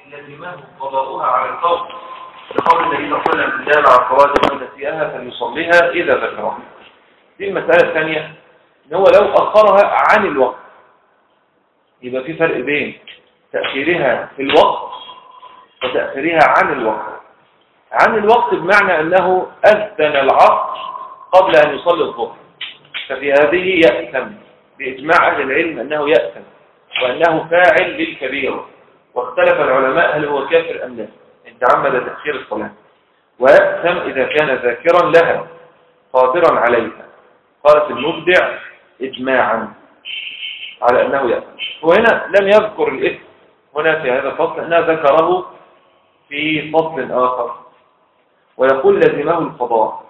لزمه قضاؤها على الفور لقول النبي صلى الله عليه وسلم من جامع الصلاة ومن نسيها فليصليها إذا ذكرها دي المسألة الثانية إن هو لو أخرها عن الوقت يبقى في فرق بين تأخيرها في الوقت وتأخيرها عن الوقت عن الوقت بمعنى أنه أذن العصر قبل أن يصلي الظهر ففي هذه يأثم بإجماع أهل العلم أنه يأثم وأنه فاعل للكبيرة واختلف العلماء هل هو كافر أم لا إن تعمد تأخير الصلاة ويأثم إذا كان ذاكرا لها قادرا عليها قالت المبدع إجماعا على أنه يأثم وهنا لم يذكر الإثم هنا في هذا الفصل أنه ذكره في فصل آخر ويقول لزمه القضاء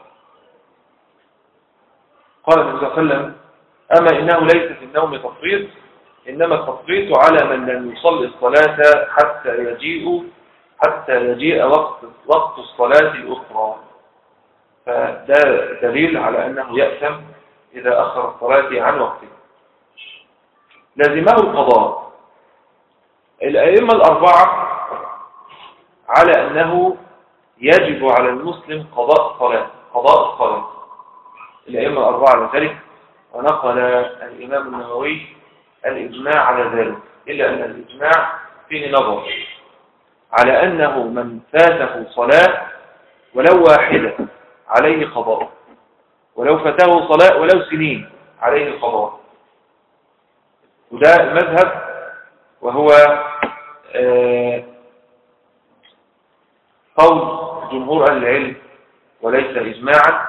قال النبي صلى الله عليه وسلم أما إنه ليس في النوم تفريط إنما التفريط على من لم يصلي الصلاة حتى يجيء حتى يجيء وقت وقت الصلاة الأخرى فده دليل على أنه يأثم إذا أخر الصلاة عن وقته لازمه القضاء الأئمة الأربعة على أنه يجب على المسلم قضاء الصلاة قضاء الصلاة الأئمة الأربعة على ذلك ونقل الإمام النووي الإجماع على ذلك إلا أن الإجماع فيه نظر على أنه من فاته صلاة ولو واحدة عليه قضاء ولو فاته صلاة ولو سنين عليه قضاء وده المذهب وهو آه، قول جمهور أهل العلم وليس إجماعا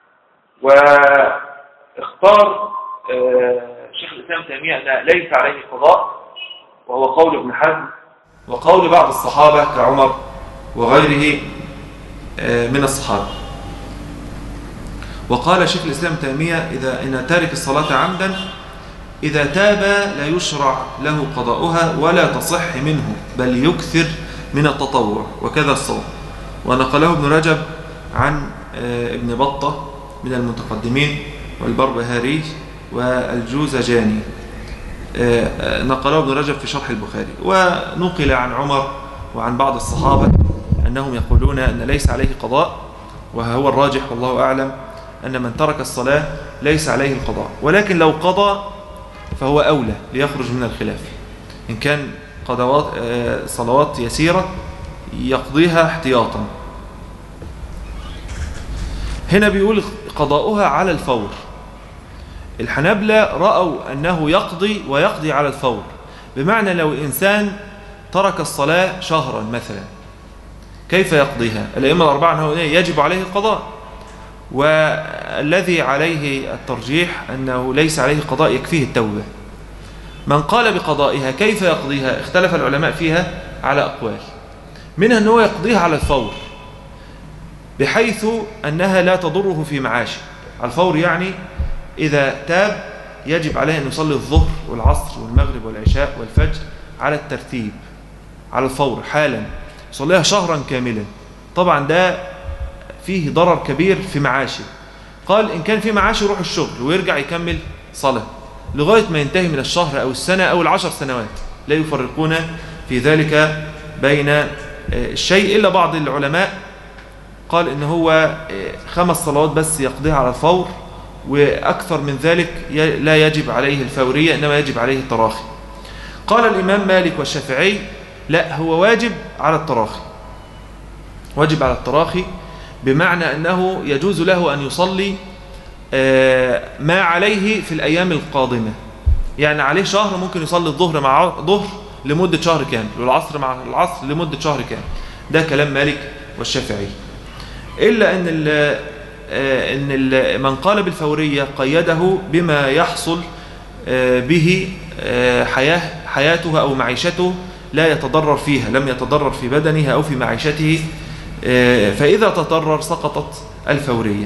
واختار آه، شيخ الإسلام تيمية أن ليس عليه قضاء وهو قول ابن حزم وقول بعض الصحابة كعمر وغيره آه، من الصحابة وقال شيخ الإسلام تيمية إذا إن تارك الصلاة عمدا إذا تاب لا يشرع له قضاؤها ولا تصح منه بل يكثر من التطوع وكذا الصوم ونقله ابن رجب عن آه، ابن بطة من المتقدمين والبربهاري والجوزجاني آه، آه، نقله ابن رجب في شرح البخاري ونقل عن عمر وعن بعض الصحابة أنهم يقولون أن ليس عليه قضاء وهو الراجح والله أعلم أن من ترك الصلاة ليس عليه القضاء ولكن لو قضى فهو أولى ليخرج من الخلاف إن كان قضوات آه، صلوات يسيرة يقضيها احتياطا هنا بيقول قضاؤها على الفور الحنابلة رأوا أنه يقضي ويقضي على الفور بمعنى لو إنسان ترك الصلاة شهرا مثلا كيف يقضيها الأئمة الأربعة أنه يجب عليه القضاء والذي عليه الترجيح أنه ليس عليه قضاء يكفيه التوبة من قال بقضائها كيف يقضيها اختلف العلماء فيها على أقوال منها أنه يقضيها على الفور بحيث أنها لا تضره في معاشه على الفور يعني إذا تاب يجب عليه أن يصلي الظهر والعصر والمغرب والعشاء والفجر على الترتيب على الفور حالا يصليها شهرا كاملا طبعا ده فيه ضرر كبير في معاشه قال إن كان في معاشه يروح الشغل ويرجع يكمل صلاة لغاية ما ينتهي من الشهر أو السنة أو العشر سنوات لا يفرقون في ذلك بين الشيء إلا بعض العلماء قال إن هو خمس صلوات بس يقضيها على الفور وأكثر من ذلك لا يجب عليه الفورية إنما يجب عليه التراخي قال الإمام مالك والشافعي لا هو واجب على التراخي واجب على التراخي بمعنى أنه يجوز له أن يصلي ما عليه في الأيام القادمة يعني عليه شهر ممكن يصلي الظهر مع ظهر لمدة شهر كامل والعصر مع العصر لمدة شهر كامل ده كلام مالك والشافعي إلا أن ال أن ال من قال بالفورية قيده بما يحصل به حياة حياته أو معيشته لا يتضرر فيها لم يتضرر في بدنها أو في معيشته فإذا تضرر سقطت الفورية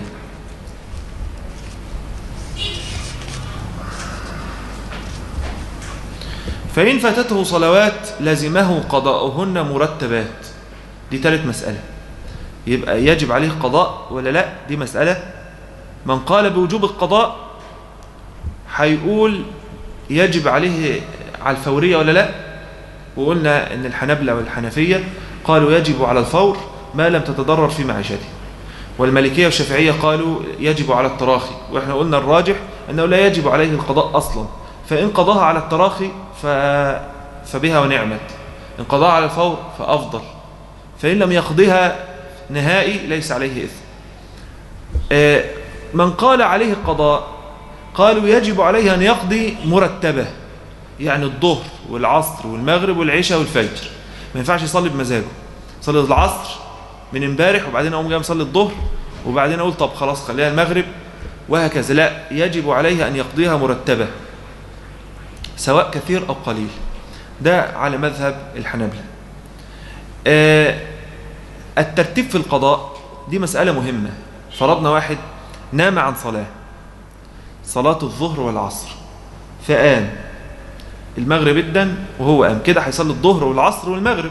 فإن فاتته صلوات لازمه قضاؤهن مرتبات دي ثالث مسألة يبقى يجب عليه قضاء ولا لا دي مسألة من قال بوجوب القضاء هيقول يجب عليه على الفورية ولا لا وقلنا ان الحنبلة والحنفية قالوا يجب على الفور ما لم تتضرر في معيشته والمالكية والشافعية قالوا يجب على التراخي واحنا قلنا الراجح انه لا يجب عليه القضاء اصلا فان قضاها على التراخي ف... فبها ونعمت ان قضاها على الفور فافضل فان لم يقضها نهائي ليس عليه اثم آه، من قال عليه القضاء قالوا يجب عليه ان يقضي مرتبه يعني الظهر والعصر والمغرب والعشاء والفجر ما ينفعش يصلي بمزاجه صلي العصر من امبارح وبعدين اقوم جاي مصلي الظهر وبعدين اقول طب خلاص خليها المغرب وهكذا لا يجب عليه ان يقضيها مرتبه سواء كثير او قليل ده على مذهب الحنابلة آه الترتيب في القضاء دي مسألة مهمة فرضنا واحد نام عن صلاة صلاة الظهر والعصر فقام المغرب ادن وهو قام كده هيصلي الظهر والعصر والمغرب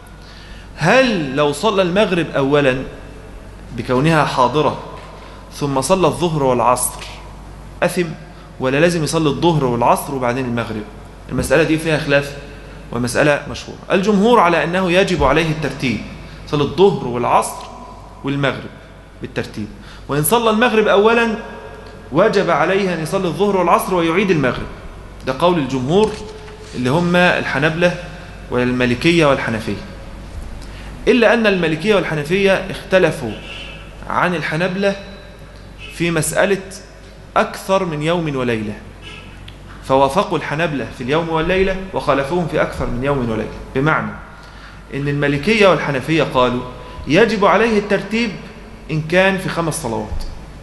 هل لو صلى المغرب اولا بكونها حاضرة ثم صلى الظهر والعصر اثم ولا لازم يصلي الظهر والعصر وبعدين المغرب المسألة دي فيها خلاف ومسألة مشهورة الجمهور على أنه يجب عليه الترتيب صلى الظهر والعصر والمغرب بالترتيب وإن صلى المغرب أولا وجب عليه أن يصلي الظهر والعصر ويعيد المغرب ده قول الجمهور اللي هم الحنبلة والمالكية والحنفية إلا أن المالكية والحنفية اختلفوا عن الحنبلة في مسألة أكثر من يوم وليلة فوافقوا الحنبلة في اليوم والليلة وخالفوهم في أكثر من يوم وليلة بمعنى أن المالكية والحنفية قالوا يجب عليه الترتيب إن كان في خمس صلوات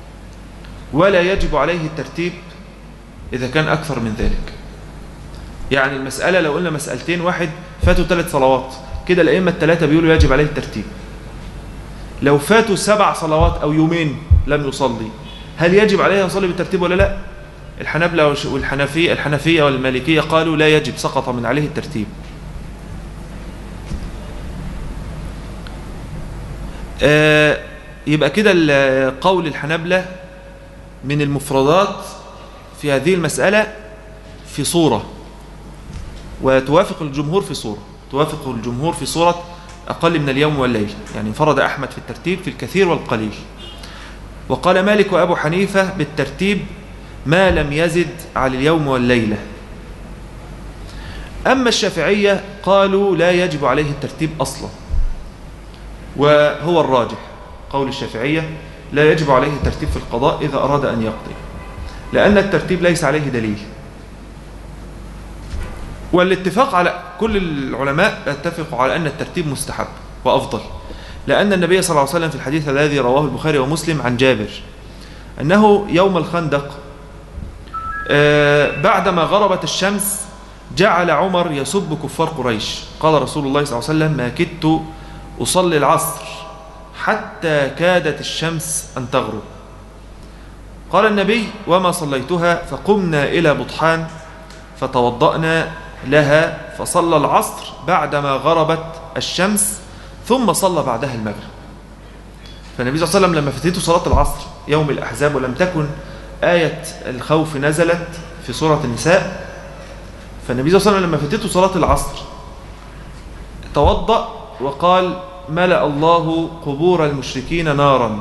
ولا يجب عليه الترتيب إذا كان أكثر من ذلك يعني المسألة لو قلنا مسألتين واحد فاتوا ثلاث صلوات كده الأئمة الثلاثة بيقولوا يجب عليه الترتيب لو فاتوا سبع صلوات أو يومين لم يصلي هل يجب عليه أن يصلي بالترتيب ولا لا الحنابلة والحنفية الحنفية والمالكية قالوا لا يجب سقط من عليه الترتيب آه يبقى كده قول الحنابلة من المفردات في هذه المسألة في صورة وتوافق الجمهور في صورة توافق الجمهور في صورة أقل من اليوم والليل يعني انفرد أحمد في الترتيب في الكثير والقليل وقال مالك وأبو حنيفة بالترتيب ما لم يزد على اليوم والليلة أما الشافعية قالوا لا يجب عليه الترتيب أصلا وهو الراجح قول الشافعية لا يجب عليه الترتيب في القضاء إذا أراد أن يقضي لأن الترتيب ليس عليه دليل والاتفاق على كل العلماء اتفقوا على أن الترتيب مستحب وأفضل لأن النبي صلى الله عليه وسلم في الحديث الذي رواه البخاري ومسلم عن جابر أنه يوم الخندق بعدما غربت الشمس جعل عمر يسب كفار قريش قال رسول الله صلى الله عليه وسلم ما كدت أصلي العصر حتى كادت الشمس أن تغرب قال النبي وما صليتها فقمنا إلى بطحان فتوضأنا لها فصلى العصر بعدما غربت الشمس ثم صلى بعدها المغرب فالنبي صلى الله عليه وسلم لما فتيته صلاة العصر يوم الأحزاب ولم تكن آية الخوف نزلت في سورة النساء فالنبي صلى الله عليه وسلم لما فتته صلاة العصر توضأ وقال ملأ الله قبور المشركين نارا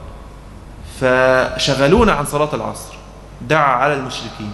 فشغلونا عن صلاة العصر دعا على المشركين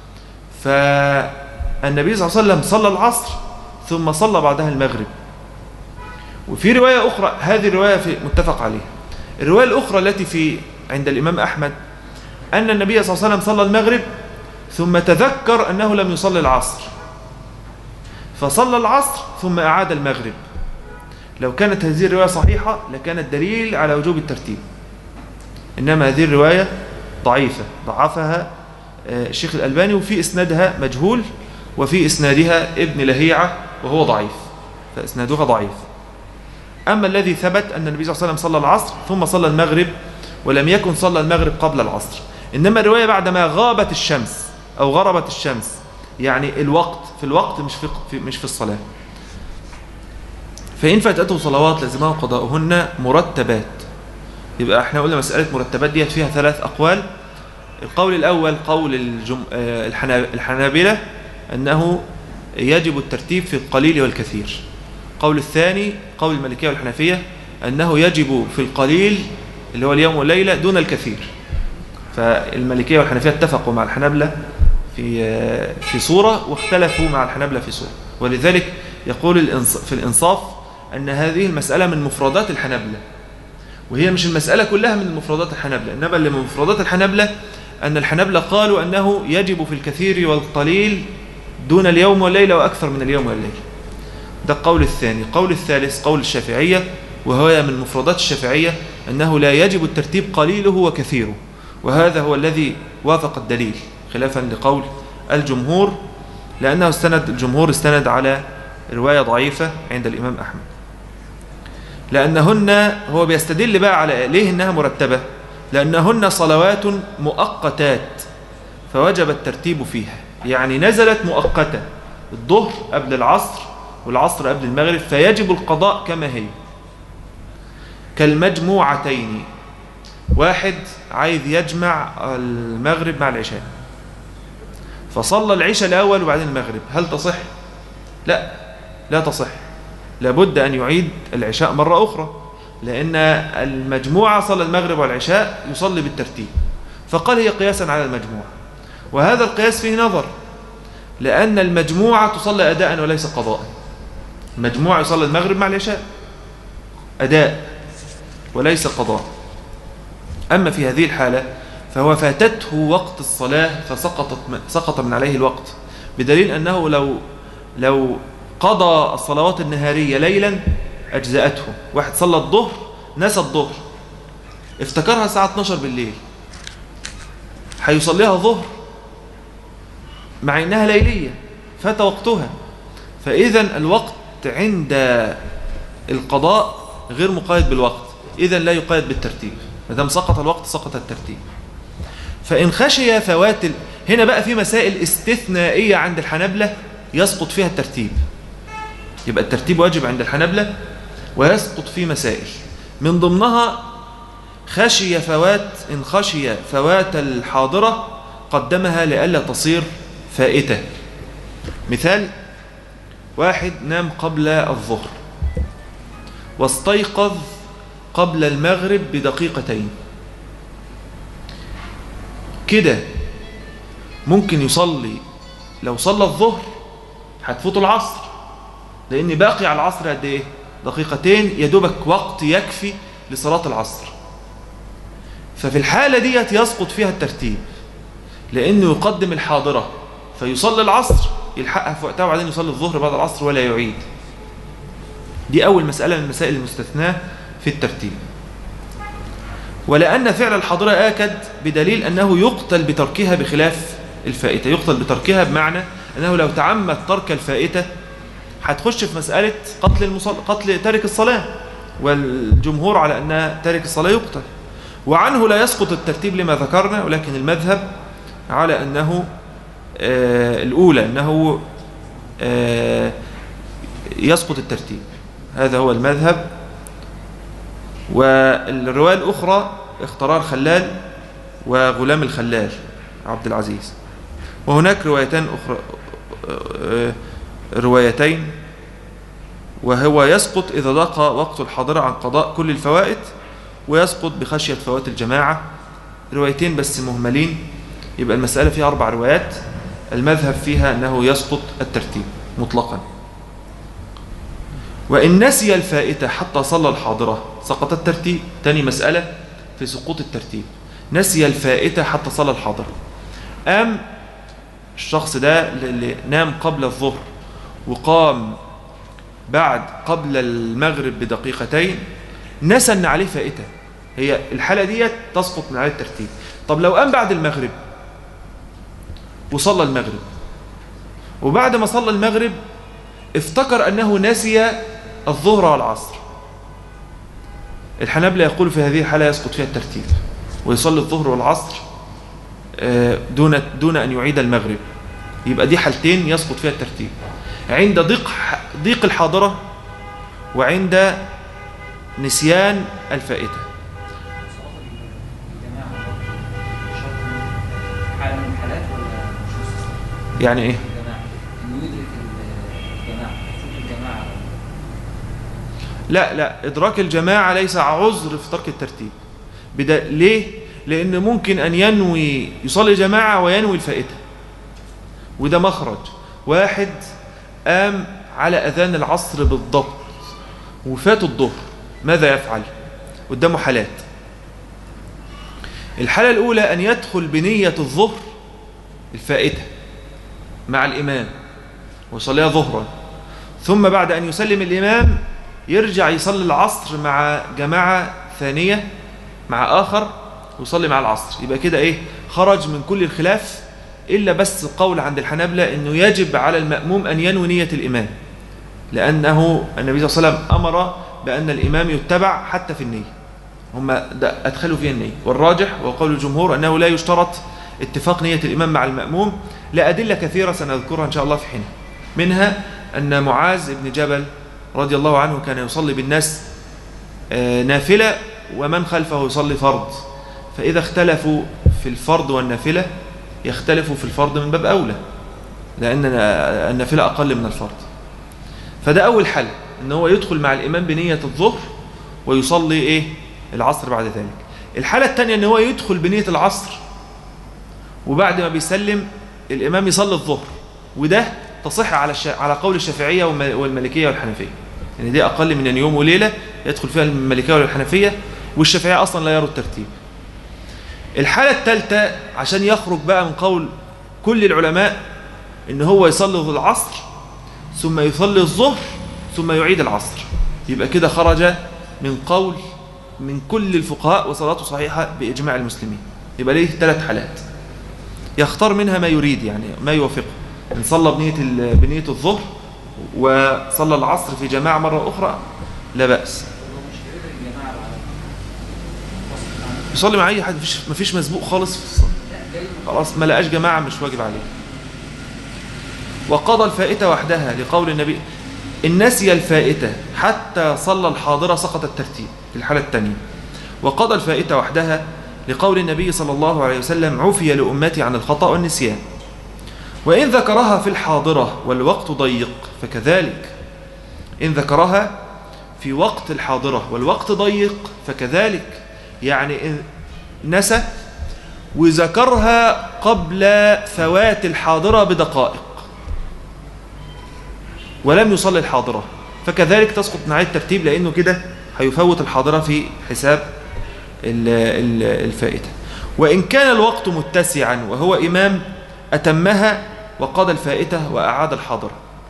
فالنبي صلى الله عليه وسلم صلى العصر ثم صلى بعدها المغرب وفي رواية أخرى هذه الرواية في متفق عليها الرواية الأخرى التي في عند الإمام أحمد أن النبي صلى الله عليه وسلم صلى المغرب ثم تذكر أنه لم يصلي العصر فصلى العصر ثم أعاد المغرب لو كانت هذه الرواية صحيحة لكانت دليل على وجوب الترتيب إنما هذه الرواية ضعيفة ضعفها الشيخ الألباني وفي إسنادها مجهول وفي إسنادها ابن لهيعة وهو ضعيف فإسنادها ضعيف أما الذي ثبت أن النبي صلى الله عليه وسلم صلى العصر ثم صلى المغرب ولم يكن صلى المغرب قبل العصر إنما الرواية بعدما غابت الشمس أو غربت الشمس يعني الوقت في الوقت مش في, مش في الصلاة فإن فاتته صلوات لازمها قضاؤهن مرتبات يبقى احنا قلنا مسألة مرتبات ديت فيها ثلاث أقوال القول الأول قول الجم... الحنابلة أنه يجب الترتيب في القليل والكثير قول الثاني قول المالكية والحنفية أنه يجب في القليل اللي هو اليوم والليلة دون الكثير فالمالكية والحنفية اتفقوا مع الحنبلة في في صورة واختلفوا مع الحنبلة في صورة ولذلك يقول في الإنصاف أن هذه المسألة من مفردات الحنبلة وهي مش المسألة كلها من مفردات الحنبلة إنما اللي من مفردات الحنبلة أن الحنبلة قالوا أنه يجب في الكثير والقليل دون اليوم والليلة وأكثر من اليوم والليلة ده القول الثاني قول الثالث قول الشافعية وهو من مفردات الشافعية أنه لا يجب الترتيب قليله وكثيره وهذا هو الذي وافق الدليل خلافا لقول الجمهور لأنه استند الجمهور استند على رواية ضعيفة عند الإمام أحمد لأنهن هو بيستدل بقى على ليه إنها مرتبة لأنهن صلوات مؤقتات فوجب الترتيب فيها يعني نزلت مؤقتة الظهر قبل العصر والعصر قبل المغرب فيجب القضاء كما هي كالمجموعتين واحد عايز يجمع المغرب مع العشاء فصلى العشاء الأول وبعدين المغرب هل تصح؟ لا لا تصح لابد أن يعيد العشاء مرة أخرى لأن المجموعة صلى المغرب والعشاء يصلي بالترتيب فقال هي قياسا على المجموعة وهذا القياس فيه نظر لأن المجموعة تصلي أداء وليس قضاء المجموعة يصلي المغرب مع العشاء أداء وليس قضاء أما في هذه الحالة فهو فاتته وقت الصلاة فسقطت سقط من عليه الوقت بدليل أنه لو لو قضى الصلوات النهارية ليلا أجزأته واحد صلى الظهر نسى الظهر افتكرها الساعة 12 بالليل هيصليها ظهر مع إنها ليلية فات وقتها فإذا الوقت عند القضاء غير مقيد بالوقت إذا لا يقيد بالترتيب ما دام سقط الوقت سقط الترتيب فإن خشي فوات ال... هنا بقى في مسائل استثنائية عند الحنبلة يسقط فيها الترتيب يبقى الترتيب واجب عند الحنبلة ويسقط في مسائل من ضمنها خشي فوات إن خشي فوات الحاضرة قدمها لئلا تصير فائتة مثال واحد نام قبل الظهر واستيقظ قبل المغرب بدقيقتين كده ممكن يصلي لو صلى الظهر هتفوت العصر لان باقي على العصر قد ايه دقيقتين يدوبك وقت يكفي لصلاة العصر ففي الحالة ديت يسقط فيها الترتيب لانه يقدم الحاضرة فيصلي العصر يلحقها في وقتها وبعدين يصلي الظهر بعد العصر ولا يعيد دي اول مسألة من المسائل المستثناة في الترتيب ولأن فعل الحاضرة آكد بدليل أنه يقتل بتركها بخلاف الفائتة يقتل بتركها بمعنى أنه لو تعمد ترك الفائتة هتخش في مسألة قتل, المصل... قتل تارك الصلاة والجمهور على أن تارك الصلاة يقتل وعنه لا يسقط الترتيب لما ذكرنا ولكن المذهب على أنه آه الأولى أنه آه يسقط الترتيب هذا هو المذهب والرواية الأخرى اختراع الخلال وغلام الخلال عبد العزيز وهناك روايتان أخرى روايتين وهو يسقط إذا ضاق وقت الحاضرة عن قضاء كل الفوائد ويسقط بخشية فوات الجماعة روايتين بس مهملين يبقى المسألة فيها أربع روايات المذهب فيها أنه يسقط الترتيب مطلقا وإن نسي الفائتة حتى صلى الحاضرة سقط الترتيب تاني مسألة في سقوط الترتيب نسي الفائتة حتى صلى الحاضرة قام الشخص ده اللي نام قبل الظهر وقام بعد قبل المغرب بدقيقتين نسى ان عليه فائتة هي الحالة دي تسقط من عليه الترتيب طب لو قام بعد المغرب وصلى المغرب وبعد ما صلى المغرب افتكر أنه نسي الظهر والعصر الحنابلة يقول في هذه الحالة يسقط فيها الترتيب ويصلي الظهر والعصر دون دون أن يعيد المغرب يبقى دي حالتين يسقط فيها الترتيب عند ضيق ضيق الحاضرة وعند نسيان الفائتة يعني ايه لا لا إدراك الجماعة ليس عذر في ترك الترتيب بدا ليه؟ لأن ممكن أن ينوي يصلي جماعة وينوي الفائتة وده مخرج واحد قام على أذان العصر بالضبط وفات الظهر ماذا يفعل؟ قدامه حالات الحالة الأولى أن يدخل بنية الظهر الفائتة مع الإمام ويصليها ظهرا ثم بعد أن يسلم الإمام يرجع يصلي العصر مع جماعة ثانية مع آخر ويصلي مع العصر يبقى كده إيه خرج من كل الخلاف إلا بس قول عند الحنابلة أنه يجب على المأموم أن ينوي نية الإمام لأنه النبي صلى الله عليه وسلم أمر بأن الإمام يتبع حتى في النية هم أدخلوا فيها النية والراجح وقول الجمهور أنه لا يشترط اتفاق نية الإمام مع المأموم لأدلة كثيرة سنذكرها إن شاء الله في حينها منها أن معاذ بن جبل رضي الله عنه كان يصلي بالناس نافلة ومن خلفه يصلي فرض فإذا اختلفوا في الفرض والنافلة يختلفوا في الفرض من باب أولى لأن النافلة أقل من الفرض فده أول حل أن هو يدخل مع الإمام بنية الظهر ويصلي إيه العصر بعد ذلك الحالة الثانية أن هو يدخل بنية العصر وبعد ما بيسلم الإمام يصلي الظهر وده تصح على الش... على قول الشافعية والمالكية والحنفية يعني دي أقل من يوم وليلة يدخل فيها المالكية والحنفية والشافعية أصلا لا يروا الترتيب الحالة الثالثة عشان يخرج بقى من قول كل العلماء ان هو يصلي العصر ثم يصلي الظهر ثم يعيد العصر يبقى كده خرج من قول من كل الفقهاء وصلاته صحيحة بإجماع المسلمين يبقى ليه ثلاث حالات يختار منها ما يريد يعني ما يوافقه إن صلى بنية, بنية الظهر وصلى العصر في جماعة مرة أخرى لا بأس يصلي مع أي حد مفيش, مفيش مسبوق خالص في الصلاة خلاص ما لقاش جماعة مش واجب عليه وقضى الفائتة وحدها لقول النبي إن نسي الفائتة حتى صلى الحاضرة سقط الترتيب في الحالة الثانية وقضى الفائتة وحدها لقول النبي صلى الله عليه وسلم عفي لأمتي عن الخطأ والنسيان وإن ذكرها في الحاضرة والوقت ضيق فكذلك إن ذكرها في وقت الحاضرة والوقت ضيق فكذلك يعني إن نسى وذكرها قبل فوات الحاضرة بدقائق ولم يصلي الحاضرة فكذلك تسقط معاه الترتيب لأنه كده هيفوت الحاضرة في حساب الفائتة وإن كان الوقت متسعا وهو إمام أتمها وقضى الفائتة وأعاد الحاضرة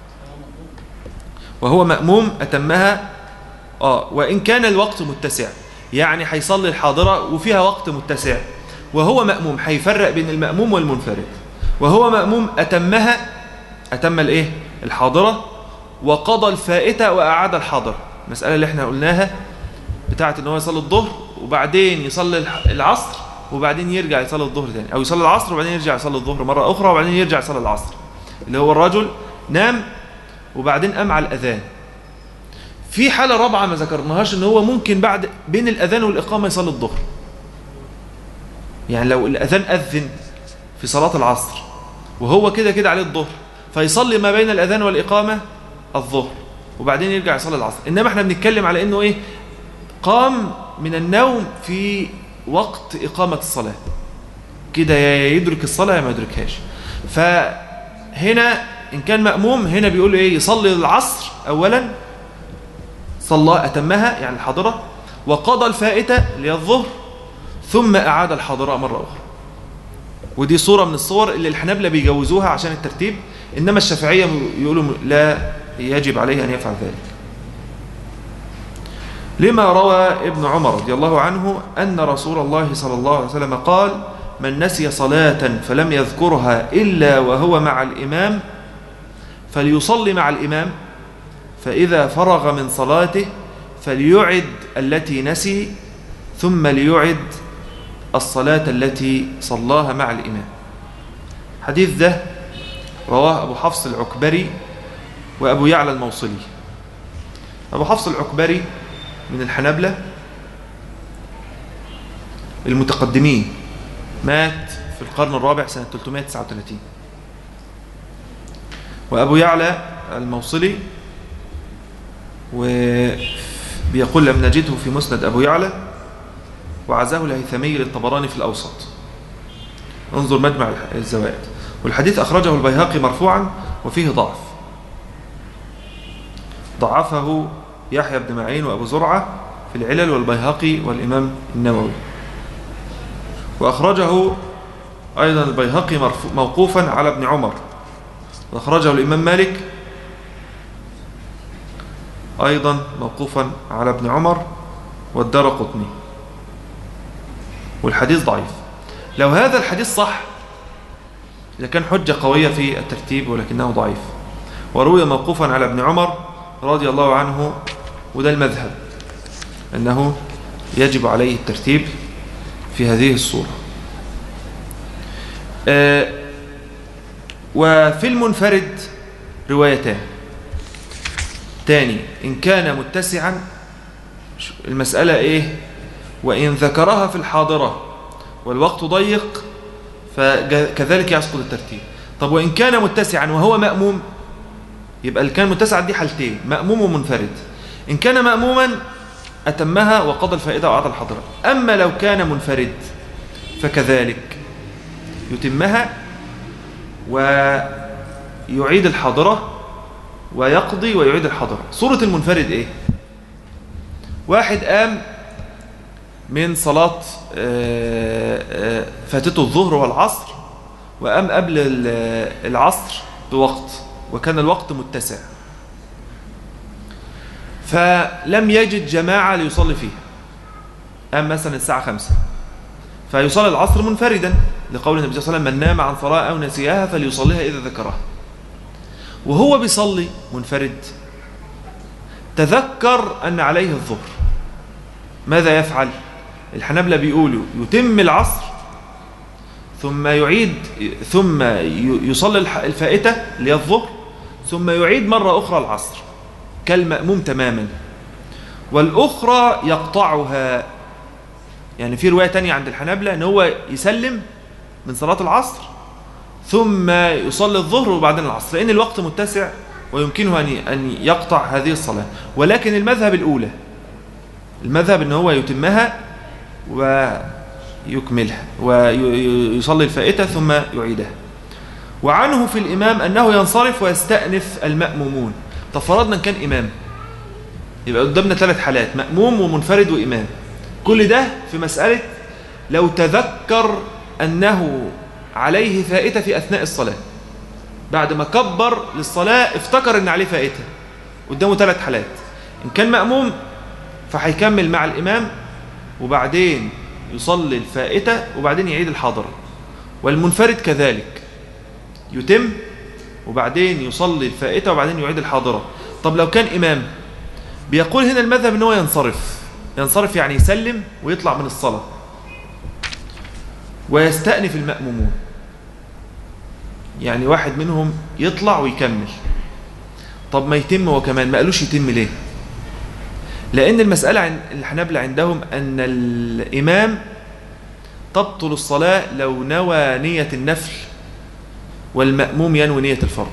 وهو مأموم أتمها آه وإن كان الوقت متسع يعني هيصلي الحاضرة وفيها وقت متسع وهو مأموم هيفرق بين المأموم والمنفرد وهو مأموم أتمها أتم الإيه الحاضرة وقضى الفائتة وأعاد الحاضرة المسألة اللي احنا قلناها بتاعت ان هو يصلي الظهر وبعدين يصلي العصر وبعدين يرجع يصلي الظهر تاني او يصلي العصر وبعدين يرجع يصلي الظهر مرة اخرى وبعدين يرجع يصلي العصر اللي هو الرجل نام وبعدين قام على الاذان في حالة رابعة ما ذكرناهاش ان هو ممكن بعد بين الاذان والاقامة يصلي الظهر يعني لو الاذان اذن في صلاة العصر وهو كده كده عليه الظهر فيصلي ما بين الاذان والاقامة الظهر وبعدين يرجع يصلي العصر انما احنا بنتكلم على انه ايه قام من النوم في وقت إقامة الصلاة كده يا يدرك الصلاة يا ما يدركهاش فهنا إن كان مأموم هنا بيقول إيه يصلي العصر أولا صلى أتمها يعني الحاضرة وقضى الفائتة اللي هي الظهر ثم أعاد الحاضرة مرة أخرى ودي صورة من الصور اللي الحنابلة بيجوزوها عشان الترتيب إنما الشافعية يقولوا لا يجب عليه أن يفعل ذلك لما روى ابن عمر رضي الله عنه أن رسول الله صلى الله عليه وسلم قال من نسي صلاة فلم يذكرها إلا وهو مع الإمام فليصلي مع الإمام فإذا فرغ من صلاته فليعد التي نسي ثم ليعد الصلاة التي صلاها مع الإمام حديث ده رواه أبو حفص العكبري وأبو يعلى الموصلي أبو حفص العكبري من الحنبلة المتقدمين مات في القرن الرابع سنة 339 وأبو يعلى الموصلي بيقول لم نجده في مسند أبو يعلى وعزاه الهيثمي للطبراني في الأوسط انظر مجمع الزوائد والحديث أخرجه البيهقي مرفوعا وفيه ضعف ضعفه يحيى بن معين وأبو زرعة في العلل والبيهقي والإمام النووي وأخرجه أيضا البيهقي موقوفا على ابن عمر وأخرجه الإمام مالك أيضا موقوفا على ابن عمر والدار قطني والحديث ضعيف لو هذا الحديث صح إذا كان حجة قوية في الترتيب ولكنه ضعيف وروي موقوفا على ابن عمر رضي الله عنه وده المذهب أنه يجب عليه الترتيب في هذه الصورة آه وفي المنفرد روايتان تاني إن كان متسعا المسألة إيه وإن ذكرها في الحاضرة والوقت ضيق فكذلك يسقط الترتيب طب وإن كان متسعا وهو مأموم يبقى اللي كان متسعا دي حالتين مأموم ومنفرد إن كان مأموما أتمها وقضى الفائدة وأعطى الحاضرة أما لو كان منفرد فكذلك يتمها ويعيد الحاضرة ويقضي ويعيد الحاضرة صورة المنفرد إيه واحد قام من صلاة فاتته الظهر والعصر وقام قبل العصر بوقت وكان الوقت متسع فلم يجد جماعة ليصلي فيها قام مثلا الساعة خمسة فيصلي العصر منفردا لقول النبي صلى الله عليه وسلم من نام عن صلاة أو نسيها فليصليها إذا ذكرها وهو بيصلي منفرد تذكر أن عليه الظهر ماذا يفعل الحنابلة بيقولوا يتم العصر ثم يعيد ثم يصلي الفائتة اللي هي الظهر ثم يعيد مرة أخرى العصر كالمأموم تماما والأخرى يقطعها يعني في رواية تانية عند الحنابلة أن هو يسلم من صلاة العصر ثم يصلي الظهر وبعدين العصر لأن الوقت متسع ويمكنه أن يقطع هذه الصلاة ولكن المذهب الأولى المذهب أن هو يتمها ويكملها ويصلي الفائتة ثم يعيدها وعنه في الإمام أنه ينصرف ويستأنف المأمومون طب فرضنا كان إمام يبقى قدامنا ثلاث حالات مأموم ومنفرد وإمام كل ده في مسألة لو تذكر أنه عليه فائتة في أثناء الصلاة بعد ما كبر للصلاة افتكر أن عليه فائتة قدامه ثلاث حالات إن كان مأموم فهيكمل مع الإمام وبعدين يصلي الفائتة وبعدين يعيد الحاضرة والمنفرد كذلك يتم وبعدين يصلي الفائتة وبعدين يعيد الحاضرة طب لو كان إمام بيقول هنا المذهب ان هو ينصرف ينصرف يعني يسلم ويطلع من الصلاة ويستأنف المأمومون يعني واحد منهم يطلع ويكمل طب ما يتم هو كمان ما قالوش يتم ليه لأن المسألة عند الحنابلة عندهم أن الإمام تبطل الصلاة لو نوى نية النفل والمأموم ينوي نية الفرض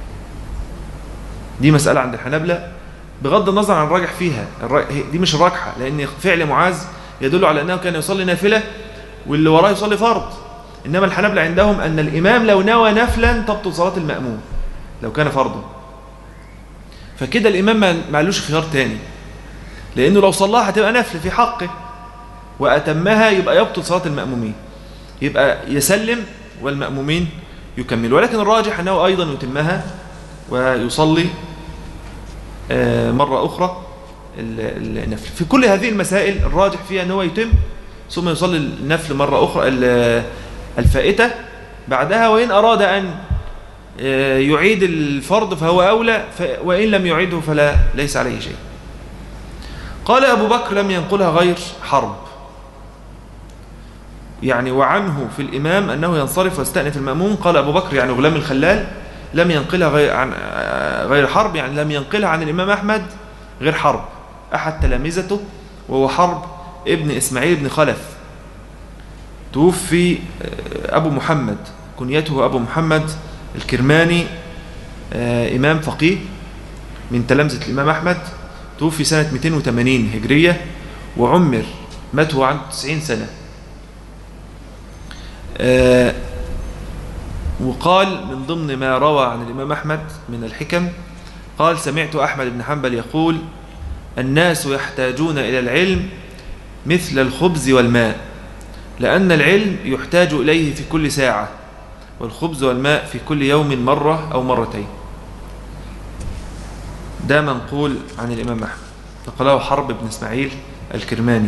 دي مسألة عند الحنابلة بغض النظر عن الراجح فيها دي مش الراجحة لأن فعل معاذ يدل على أنه كان يصلي نافلة واللي وراه يصلي فرض إنما الحنابلة عندهم أن الإمام لو نوى نفلا تبطل صلاة المأموم لو كان فرضا فكده الإمام ما معلوش خيار تاني لأنه لو صلاها هتبقى نفل في حقه وأتمها يبقى يبطل صلاة المأمومين يبقى يسلم والمأمومين يكمل ولكن الراجح أنه أيضا يتمها ويصلي مرة أخرى النفل في كل هذه المسائل الراجح فيها أنه يتم ثم يصلي النفل مرة أخرى الفائتة بعدها وإن أراد أن يعيد الفرض فهو أولى وإن لم يعيده فلا ليس عليه شيء قال أبو بكر لم ينقلها غير حرب يعني وعنه في الإمام أنه ينصرف ويستأنف المأموم قال أبو بكر يعني غلام الخلال لم ينقلها غير, عن غير حرب يعني لم ينقلها عن الإمام أحمد غير حرب أحد تلامذته وهو حرب ابن إسماعيل بن خلف توفي أبو محمد كنيته أبو محمد الكرماني إمام فقيه من تلامذة الإمام أحمد توفي سنة 280 هجرية وعمر مات هو عنده 90 سنة آه وقال من ضمن ما روى عن الإمام أحمد من الحكم قال سمعت أحمد بن حنبل يقول الناس يحتاجون إلى العلم مثل الخبز والماء لأن العلم يحتاج إليه في كل ساعة والخبز والماء في كل يوم مرة أو مرتين ده منقول عن الإمام أحمد نقله حرب بن إسماعيل الكرماني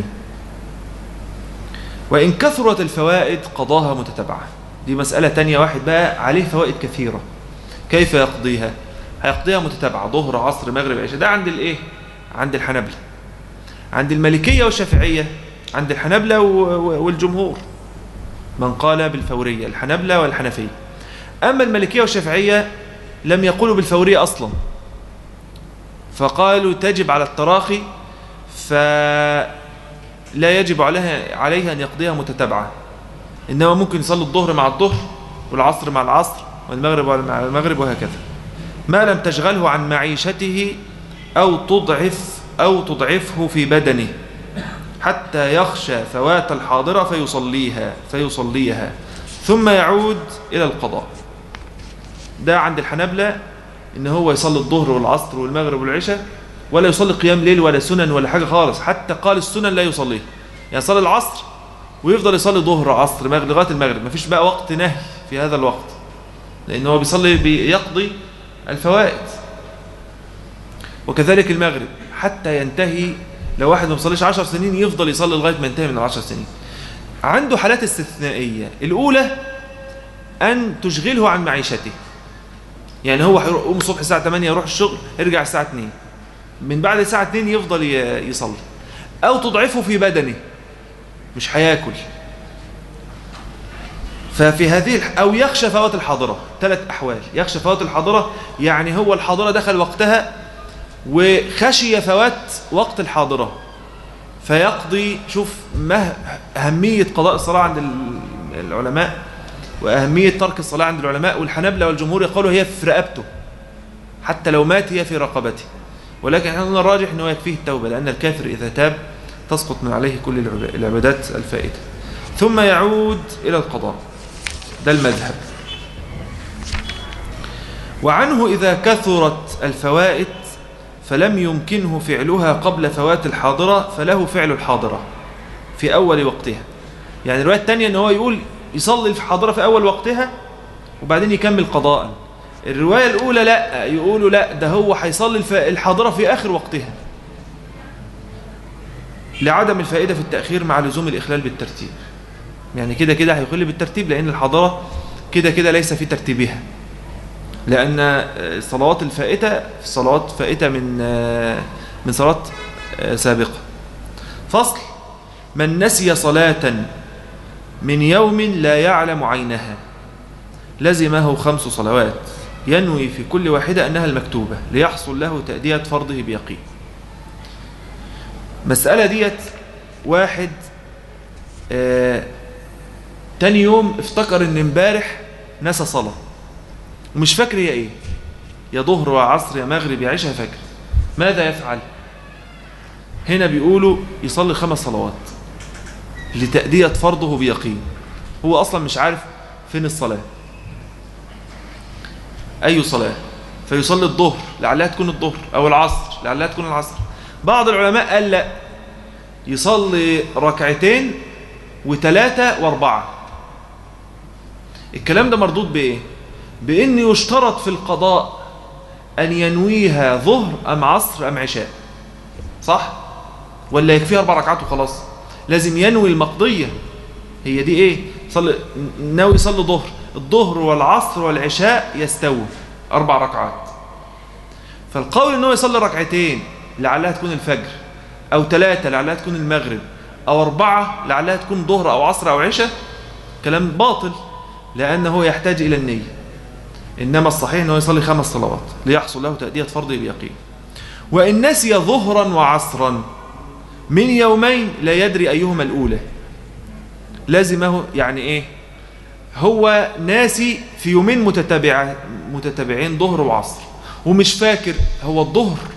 وإن كثرت الفوائد قضاها متتبعة دي مسألة تانية واحد بقى عليه فوائد كثيرة كيف يقضيها هيقضيها متتبعة ظهر عصر مغرب عشاء ده عند الايه عند الحنبلة عند المالكية والشافعية عند الحنبلة والجمهور من قال بالفورية الحنبلة والحنفية أما المالكية والشافعية لم يقولوا بالفورية أصلا فقالوا تجب على التراخي فلا يجب عليها عليها أن يقضيها متتبعة إنما ممكن يصلي الظهر مع الظهر والعصر مع العصر والمغرب مع المغرب وهكذا ما لم تشغله عن معيشته أو تضعف أو تضعفه في بدنه حتى يخشى فوات الحاضرة فيصليها فيصليها ثم يعود إلى القضاء ده عند الحنبلة إن هو يصلي الظهر والعصر والمغرب والعشاء ولا يصلي قيام ليل ولا سنن ولا حاجة خالص حتى قال السنن لا يصليها يعني صلي العصر ويفضل يصلي ظهر عصر مغرب لغاية المغرب مفيش بقى وقت نهي في هذا الوقت لأنه هو بيصلي بيقضي الفوائد وكذلك المغرب حتى ينتهي لو واحد ما بيصليش 10 سنين يفضل يصلي لغايه ما ينتهي من العشر سنين عنده حالات استثنائيه الاولى ان تشغله عن معيشته يعني هو يقوم الصبح الساعه 8 يروح الشغل يرجع الساعه 2 من بعد الساعه 2 يفضل يصلي او تضعفه في بدنه مش هياكل ففي هذه او يخشى فوات الحاضره ثلاث احوال يخشى فوات الحاضره يعني هو الحاضره دخل وقتها وخشي فوات وقت الحاضرة فيقضي شوف ما أهمية قضاء الصلاة عند العلماء وأهمية ترك الصلاة عند العلماء والحنبلة والجمهور يقولوا هي في رقبته حتى لو مات هي في رقبته ولكن احنا قلنا الراجح أنه يكفيه التوبة لأن الكافر إذا تاب تسقط من عليه كل العبادات الفائتة ثم يعود إلى القضاء ده المذهب وعنه إذا كثرت الفوائد فلم يمكنه فعلها قبل فوات الحاضرة فله فعل الحاضرة في أول وقتها يعني الرواية الثانية أنه هو يقول يصلي الحاضرة في أول وقتها وبعدين يكمل قضاء الرواية الأولى لا يقولوا لا ده هو هيصلي الحاضرة في آخر وقتها لعدم الفائدة في التأخير مع لزوم الإخلال بالترتيب يعني كده كده هيخل بالترتيب لأن الحاضرة كده كده ليس في ترتيبها لأن الصلوات الفائتة صلوات فائتة من من صلاة سابقة فصل من نسي صلاة من يوم لا يعلم عينها لزمه خمس صلوات ينوي في كل واحدة أنها المكتوبة ليحصل له تأدية فرضه بيقين مسألة ديت واحد آه تاني يوم افتكر ان امبارح نسى صلاه ومش فاكر هي ايه يا ظهر يا عصر يا مغرب يا عشاء فاكر ماذا يفعل هنا بيقولوا يصلي خمس صلوات لتأدية فرضه بيقين هو أصلا مش عارف فين الصلاة أي صلاة فيصلي الظهر لعلها تكون الظهر أو العصر لعلها تكون العصر بعض العلماء قال لا يصلي ركعتين وثلاثة واربعة الكلام ده مردود بإيه بأن يشترط في القضاء أن ينويها ظهر أم عصر أم عشاء صح؟ ولا يكفيها أربع ركعات وخلاص لازم ينوي المقضية هي دي إيه؟ صلي ناوي يصلي ظهر الظهر والعصر والعشاء يستووا أربع ركعات فالقول أنه يصلي ركعتين لعلها تكون الفجر أو ثلاثة لعلها تكون المغرب أو أربعة لعلها تكون ظهر أو عصر أو عشاء كلام باطل لأنه يحتاج إلى النية إنما الصحيح أنه يصلي خمس صلوات ليحصل له تأدية فرضه بيقين وإن نسي ظهرا وعصرا من يومين لا يدري أيهما الأولى لازمه يعني إيه هو ناسي في يومين متتابع متتابعين ظهر وعصر ومش فاكر هو الظهر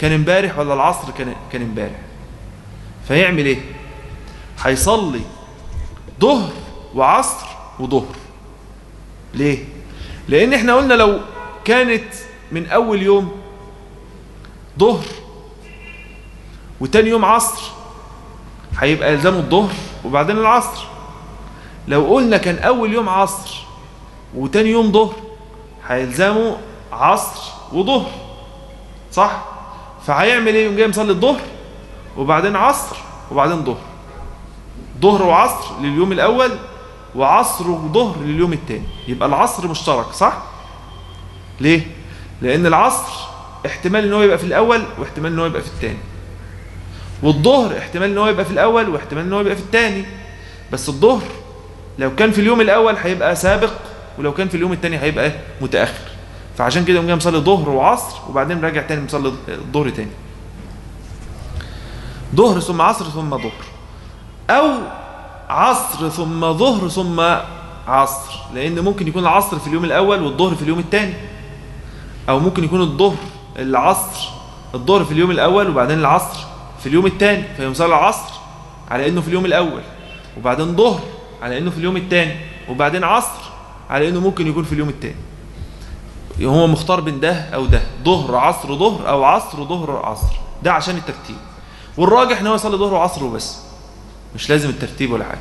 كان امبارح ولا العصر كان كان امبارح فيعمل ايه هيصلي ظهر وعصر وظهر ليه لان احنا قلنا لو كانت من اول يوم ظهر وتاني يوم عصر هيبقى يلزمه الظهر وبعدين العصر لو قلنا كان اول يوم عصر وتاني يوم ظهر هيلزمه عصر وظهر صح فهيعمل ايه يوم جاي مصلي الظهر وبعدين عصر وبعدين ظهر ظهر وعصر لليوم الاول وعصر وظهر لليوم الثاني يبقى العصر مشترك صح ليه لان العصر احتمال ان هو يبقى في الاول واحتمال ان هو يبقى في الثاني والظهر احتمال ان هو يبقى في الاول واحتمال ان هو يبقى في الثاني بس الظهر لو كان في اليوم الاول هيبقى سابق ولو كان في اليوم الثاني هيبقى متاخر فعشان كده يوم جاي مصلي ظهر وعصر وبعدين راجع تاني مصلي الظهر تاني ظهر ثم عصر ثم ظهر او عصر ثم ظهر ثم عصر لان ممكن يكون العصر في اليوم الاول والظهر في اليوم الثاني او ممكن يكون الظهر العصر الظهر في اليوم الاول وبعدين العصر في اليوم الثاني فيوم صلي العصر على انه في اليوم الاول وبعدين ظهر على انه في اليوم الثاني وبعدين عصر على انه ممكن يكون في اليوم الثاني هو مختار بين ده او ده ظهر عصر ظهر او عصر ظهر عصر ده عشان الترتيب والراجح ان هو يصلي ظهر وعصر وبس مش لازم الترتيب ولا حاجه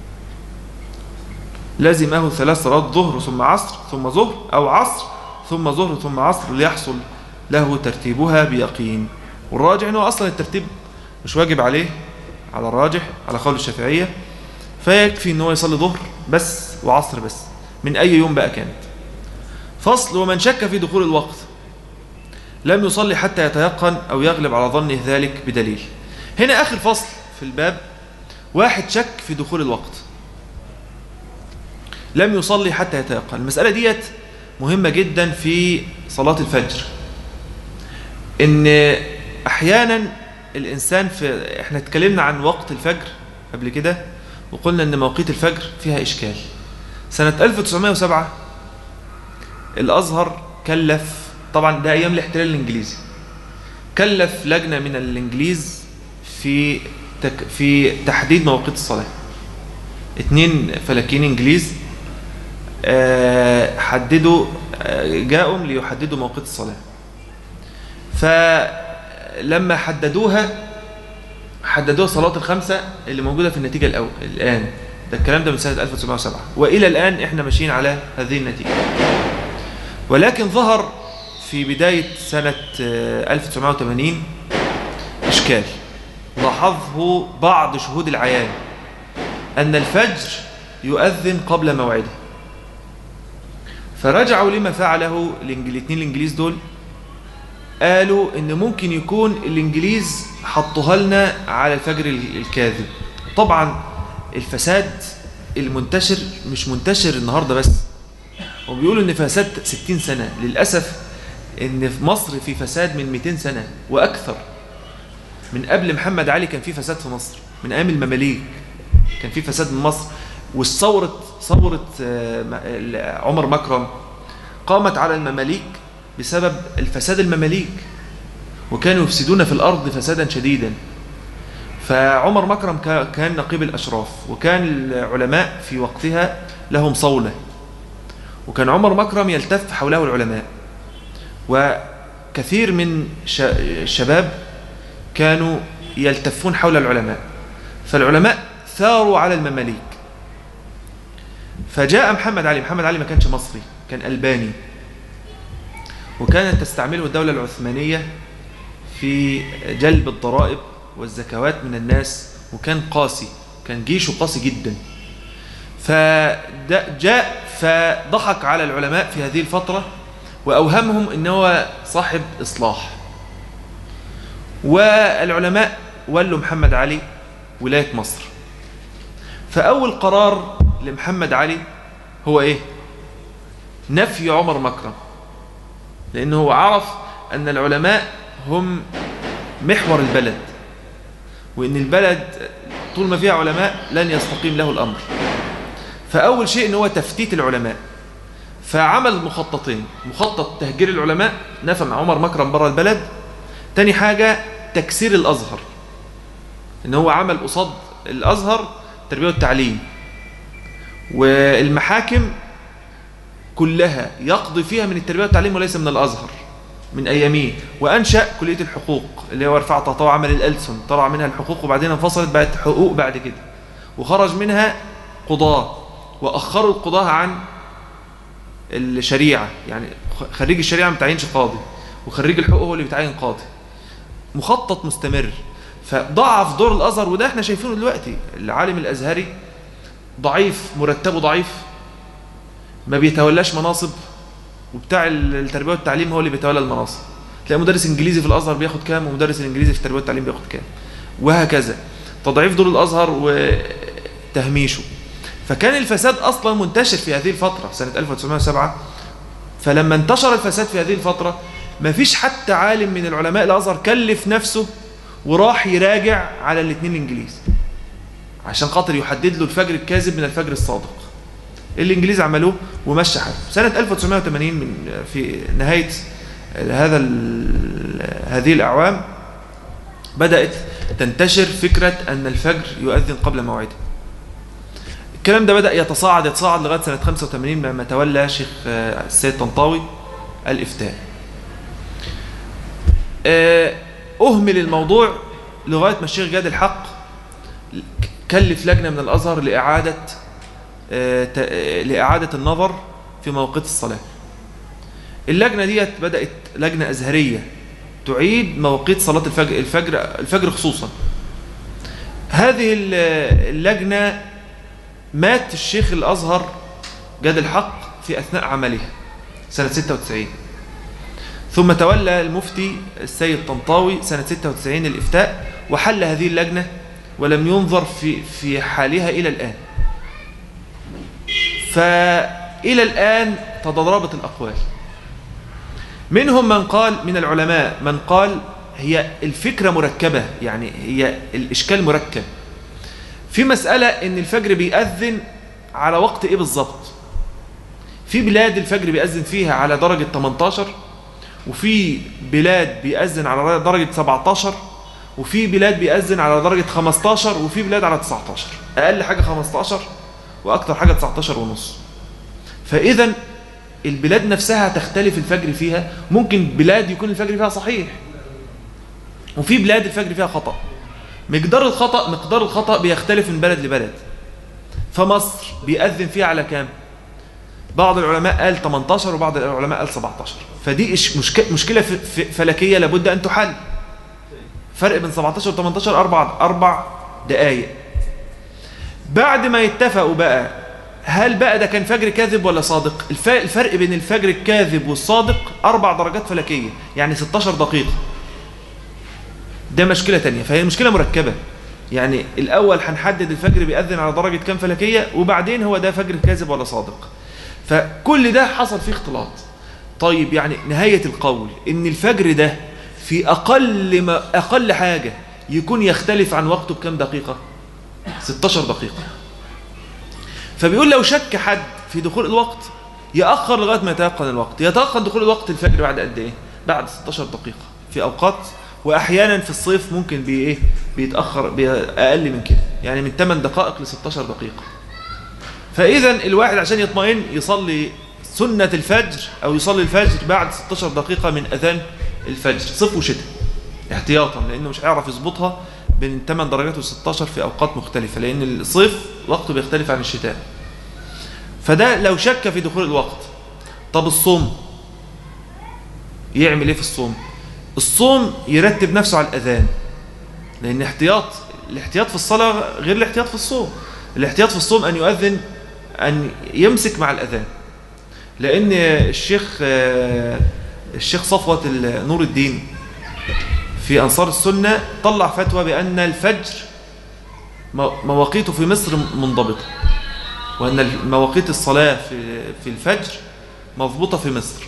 لازمه ثلاث صلاه ظهر ثم عصر ثم ظهر او عصر ثم ظهر ثم عصر ليحصل له ترتيبها بيقين والراجح انه اصلا الترتيب مش واجب عليه على الراجح على قول الشافعيه فيكفي ان هو يصلي ظهر بس وعصر بس من اي يوم بقى كانت فصل ومن شك في دخول الوقت لم يصلي حتى يتيقن أو يغلب على ظنه ذلك بدليل هنا آخر فصل في الباب واحد شك في دخول الوقت لم يصلي حتى يتيقن المسألة ديت مهمة جدا في صلاة الفجر إن أحيانا الإنسان في إحنا اتكلمنا عن وقت الفجر قبل كده وقلنا إن مواقيت الفجر فيها إشكال سنة 1907 الأزهر كلف طبعا ده أيام الاحتلال الإنجليزي كلف لجنة من الإنجليز في تك في تحديد مواقيت الصلاة اتنين فلكيين إنجليز آه، حددوا آه، جاءوا ليحددوا مواقيت الصلاة فلما حددوها حددوها صلاة الخمسة اللي موجودة في النتيجة الأول الآن ده الكلام ده من سنة 1907 وإلى الآن إحنا ماشيين على هذه النتيجة ولكن ظهر في بداية سنة 1980 إشكال لاحظه بعض شهود العيان أن الفجر يؤذن قبل موعده فرجعوا لما فعله الاثنين الإنجليز دول قالوا إن ممكن يكون الإنجليز حطوها لنا على الفجر الكاذب طبعا الفساد المنتشر مش منتشر النهاردة بس وبيقولوا ان فساد 60 سنة للأسف ان في مصر في فساد من 200 سنة وأكثر من قبل محمد علي كان في فساد في مصر من أيام المماليك كان في فساد من مصر والثورة ثورة عمر مكرم قامت على المماليك بسبب الفساد المماليك وكانوا يفسدون في الأرض فسادا شديدا فعمر مكرم كان نقيب الأشراف وكان العلماء في وقتها لهم صولة وكان عمر مكرم يلتف حوله العلماء وكثير من الشباب كانوا يلتفون حول العلماء فالعلماء ثاروا على المماليك فجاء محمد علي محمد علي ما كانش مصري كان ألباني وكانت تستعمله الدولة العثمانية في جلب الضرائب والزكوات من الناس وكان قاسي كان جيشه قاسي جدا فجاء فضحك على العلماء في هذه الفترة وأوهمهم أنه صاحب إصلاح والعلماء ولوا محمد علي ولاية مصر فأول قرار لمحمد علي هو إيه نفي عمر مكرم لأنه هو عرف أن العلماء هم محور البلد وأن البلد طول ما فيها علماء لن يستقيم له الأمر فأول شيء أنه هو تفتيت العلماء فعمل مخططين مخطط تهجير العلماء نفى عمر مكرم بره البلد تاني حاجة تكسير الأزهر إن هو عمل قصاد الأزهر التربية والتعليم والمحاكم كلها يقضي فيها من التربية والتعليم وليس من الأزهر من أياميه وأنشأ كلية الحقوق اللي هو رفع تطوع عمل الألسن طلع منها الحقوق وبعدين انفصلت بقت حقوق بعد كده وخرج منها قضاة وأخروا القضاة عن الشريعة يعني خريج الشريعة ما بتعينش قاضي وخريج الحقوق هو اللي بيتعين قاضي مخطط مستمر فضعف دور الأزهر وده احنا شايفينه دلوقتي العالم الأزهري ضعيف مرتبه ضعيف ما بيتولاش مناصب وبتاع التربية والتعليم هو اللي بيتولى المناصب تلاقي مدرس انجليزي في الازهر بياخد كام ومدرس الانجليزي في التربية والتعليم بياخد كام وهكذا تضعيف دور الازهر وتهميشه فكان الفساد اصلا منتشر في هذه الفترة سنة 1907 فلما انتشر الفساد في هذه الفترة ما فيش حتى عالم من العلماء الازهر كلف نفسه وراح يراجع على الاثنين الانجليز عشان خاطر يحدد له الفجر الكاذب من الفجر الصادق الانجليز عملوه ومشى حاله سنة 1980 من في نهاية هذا هذه الأعوام بدأت تنتشر فكرة أن الفجر يؤذن قبل موعده الكلام ده بدأ يتصاعد يتصاعد لغاية سنة 85 لما تولى شيخ السيد طنطاوي الإفتاء أهمل الموضوع لغاية ما الشيخ جاد الحق كلف لجنة من الأزهر لإعادة لإعادة النظر في مواقيت الصلاة اللجنة ديت بدأت لجنة أزهرية تعيد مواقيت صلاة الفجر الفجر الفجر خصوصا هذه اللجنة مات الشيخ الأزهر جاد الحق في أثناء عملها سنة 96 ثم تولى المفتي السيد طنطاوي سنة 96 الإفتاء وحل هذه اللجنة ولم ينظر في في حالها إلى الآن فإلى الآن تضربت الأقوال منهم من قال من العلماء من قال هي الفكرة مركبة يعني هي الإشكال مركب في مسألة إن الفجر بيأذن على وقت إيه بالظبط في بلاد الفجر بيأذن فيها على درجة 18 وفي بلاد بيأذن على درجة 17 وفي بلاد بيأذن على درجة 15 وفي بلاد على 19 أقل حاجة 15 وأكثر حاجة 19 ونص فإذا البلاد نفسها تختلف الفجر فيها ممكن بلاد يكون الفجر فيها صحيح وفي بلاد الفجر فيها خطأ مقدار الخطأ مقدار الخطأ بيختلف من بلد لبلد فمصر بيأذن فيها على كام بعض العلماء قال 18 وبعض العلماء قال 17 فدي مشكلة فلكية لابد أن تحل فرق بين 17 و 18 أربع, أربع دقايق بعد ما يتفقوا بقى هل بقى ده كان فجر كاذب ولا صادق الفرق بين الفجر الكاذب والصادق أربع درجات فلكية يعني 16 دقيقة ده مشكلة تانية فهي مشكلة مركبة يعني الأول هنحدد الفجر بيأذن على درجة كام فلكية وبعدين هو ده فجر كاذب ولا صادق فكل ده حصل فيه اختلاط طيب يعني نهاية القول إن الفجر ده في أقل, ما أقل حاجة يكون يختلف عن وقته بكام دقيقة 16 دقيقة فبيقول لو شك حد في دخول الوقت يأخر لغاية ما يتيقن الوقت يتيقن دخول الوقت الفجر بعد قد ايه بعد 16 دقيقة في أوقات وأحيانا في الصيف ممكن بي إيه بيتأخر بأقل من كده يعني من 8 دقائق ل 16 دقيقة فإذا الواحد عشان يطمئن يصلي سنة الفجر أو يصلي الفجر بعد 16 دقيقة من أذان الفجر صيف وشتاء احتياطا لأنه مش هيعرف يظبطها بين 8 درجات و16 في أوقات مختلفة لأن الصيف وقته بيختلف عن الشتاء فده لو شك في دخول الوقت طب الصوم يعمل ايه في الصوم الصوم يرتب نفسه على الأذان لأن احتياط الاحتياط في الصلاة غير الاحتياط في الصوم الاحتياط في الصوم أن يؤذن أن يمسك مع الأذان لأن الشيخ الشيخ صفوة نور الدين في أنصار السنة طلع فتوى بأن الفجر مواقيته في مصر منضبطة وأن مواقيت الصلاة في في الفجر مضبوطة في مصر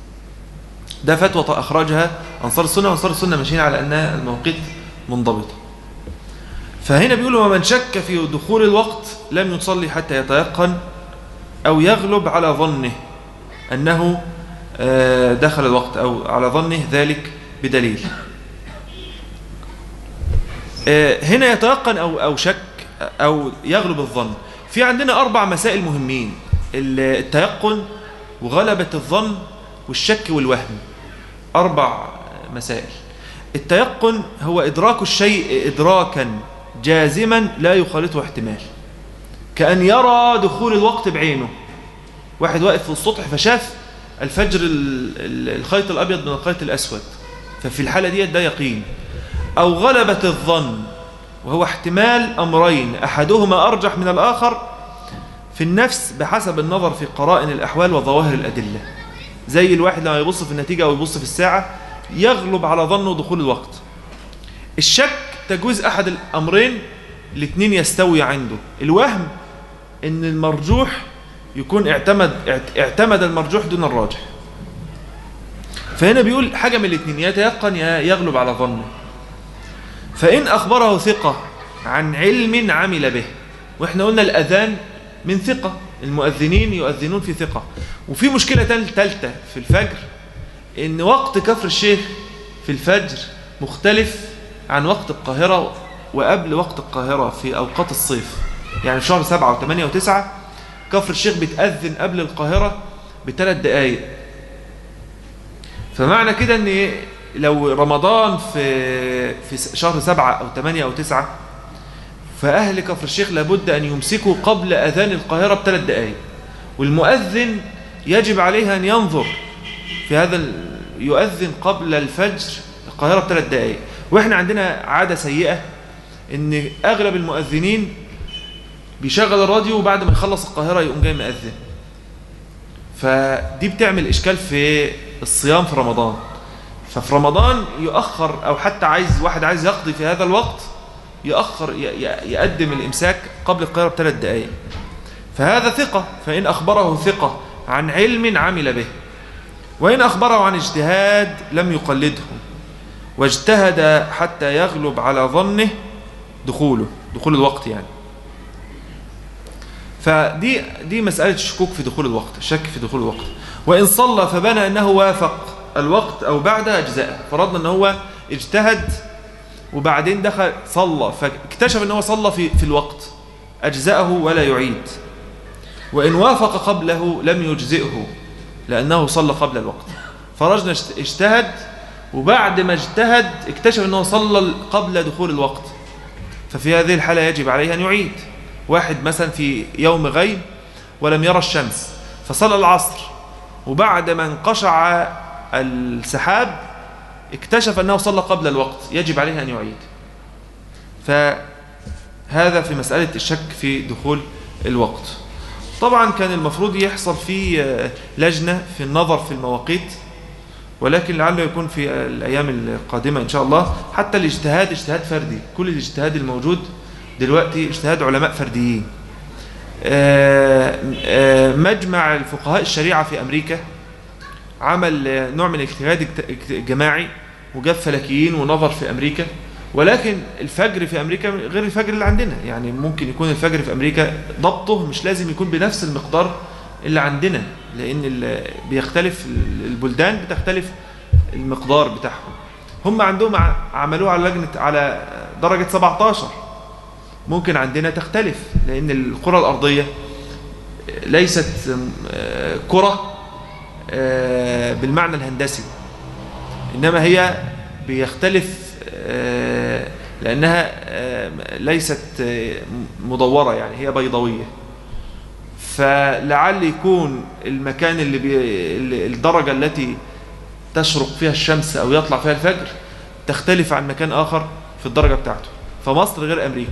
ده فتوى أخرجها أنصار السنة وأنصار السنة ماشيين على أنها المواقيت منضبطة فهنا بيقولوا ومن شك في دخول الوقت لم يصلي حتى يتيقن أو يغلب على ظنه أنه دخل الوقت أو على ظنه ذلك بدليل آه، هنا يتيقن أو, أو شك أو يغلب الظن في عندنا أربع مسائل مهمين التيقن وغلبة الظن والشك والوهم أربع مسائل التيقن هو إدراك الشيء إدراكا جازما لا يخالطه احتمال كأن يرى دخول الوقت بعينه واحد واقف في السطح فشاف الفجر الخيط الأبيض من الخيط الأسود ففي الحالة دي ده يقين أو غلبة الظن وهو احتمال أمرين أحدهما أرجح من الآخر في النفس بحسب النظر في قرائن الأحوال وظواهر الأدلة زي الواحد لما يبص في النتيجة أو يبص في الساعة يغلب على ظنه دخول الوقت الشك تجوز أحد الأمرين الاثنين يستوي عنده الوهم ان المرجوح يكون اعتمد اعتمد المرجوح دون الراجح فهنا بيقول حاجة من الاثنين يتيقن يغلب على ظنه فإن أخبره ثقة عن علم عمل به وإحنا قلنا الأذان من ثقة المؤذنين يؤذنون في ثقة وفي مشكلة ثالثة في الفجر إن وقت كفر الشيخ في الفجر مختلف عن وقت القاهرة وقبل وقت القاهرة في أوقات الصيف يعني في شهر سبعة وثمانية وتسعة كفر الشيخ بتأذن قبل القاهرة بثلاث دقايق فمعنى كده ان لو رمضان في في شهر سبعة أو ثمانية أو تسعة فأهل كفر الشيخ لابد أن يمسكوا قبل أذان القاهرة بثلاث دقايق والمؤذن يجب عليه أن ينظر في هذا يؤذن قبل الفجر القاهرة بثلاث دقايق وإحنا عندنا عادة سيئة ان اغلب المؤذنين بيشغل الراديو وبعد ما يخلص القاهرة يقوم جاي مؤذن فدي بتعمل اشكال في الصيام في رمضان ففي رمضان يؤخر او حتى عايز واحد عايز يقضي في هذا الوقت يؤخر يقدم الامساك قبل القاهرة بثلاث دقائق فهذا ثقة فإن أخبره ثقة عن علم عمل به وإن أخبره عن اجتهاد لم يقلده واجتهد حتى يغلب على ظنه دخوله دخول الوقت يعني فدي دي مسألة الشكوك في دخول الوقت الشك في دخول الوقت وإن صلى فبنى أنه وافق الوقت أو بعد أجزاء فرضنا أنه هو اجتهد وبعدين دخل صلى فاكتشف أنه صلى في, في الوقت أجزاءه ولا يعيد وإن وافق قبله لم يجزئه لأنه صلى قبل الوقت فرجنا اجتهد وبعد ما اجتهد اكتشف أنه صلى قبل دخول الوقت ففي هذه الحالة يجب عليه أن يعيد واحد مثلا في يوم غيب ولم يرى الشمس فصلى العصر وبعد ما انقشع السحاب اكتشف أنه صلى قبل الوقت يجب عليه أن يعيد فهذا في مسألة الشك في دخول الوقت طبعا كان المفروض يحصل فيه لجنة في النظر في المواقيت ولكن لعله يكون في الأيام القادمة إن شاء الله حتى الاجتهاد اجتهاد فردي كل الاجتهاد الموجود دلوقتي اجتهاد علماء فرديين مجمع الفقهاء الشريعة في أمريكا عمل نوع من الاجتهاد جماعي وجاب فلكيين ونظر في أمريكا ولكن الفجر في أمريكا غير الفجر اللي عندنا يعني ممكن يكون الفجر في أمريكا ضبطه مش لازم يكون بنفس المقدار اللي عندنا لأن بيختلف البلدان بتختلف المقدار بتاعهم هم عندهم عملوه على لجنة على درجة 17 ممكن عندنا تختلف لأن القرى الأرضية ليست كرة بالمعنى الهندسي إنما هي بيختلف لأنها ليست مدورة يعني هي بيضاوية فلعل يكون المكان اللي بي الدرجة التي تشرق فيها الشمس أو يطلع فيها الفجر تختلف عن مكان آخر في الدرجة بتاعته فمصر غير أمريكا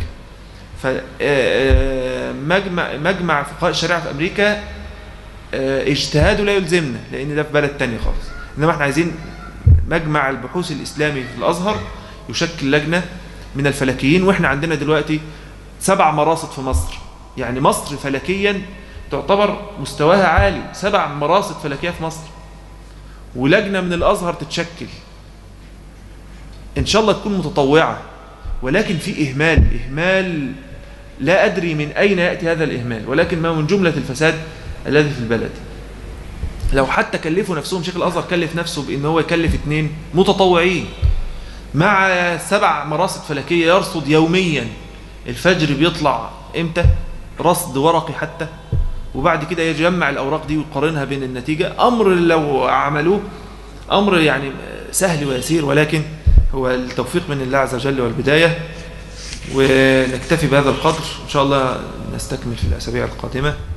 فمجمع مجمع فقهاء الشريعة في أمريكا اجتهاده لا يلزمنا لأن ده في بلد تاني خالص إنما احنا عايزين مجمع البحوث الإسلامي في الأزهر يشكل لجنة من الفلكيين وإحنا عندنا دلوقتي سبع مراصد في مصر يعني مصر فلكيا تعتبر مستواها عالي سبع مراصد فلكية في مصر ولجنة من الأزهر تتشكل إن شاء الله تكون متطوعة ولكن في إهمال إهمال لا أدري من أين يأتي هذا الإهمال ولكن ما من جملة الفساد الذي في البلد لو حتى كلفوا نفسهم شيخ الأزهر كلف نفسه بأن هو يكلف اثنين متطوعين مع سبع مراصد فلكية يرصد يوميا الفجر بيطلع امتى رصد ورقي حتى وبعد كده يجمع الأوراق دي ويقارنها بين النتيجة أمر لو عملوه أمر يعني سهل ويسير ولكن هو التوفيق من الله عز وجل والبداية ونكتفي بهذا القدر إن شاء الله نستكمل في الأسابيع القادمة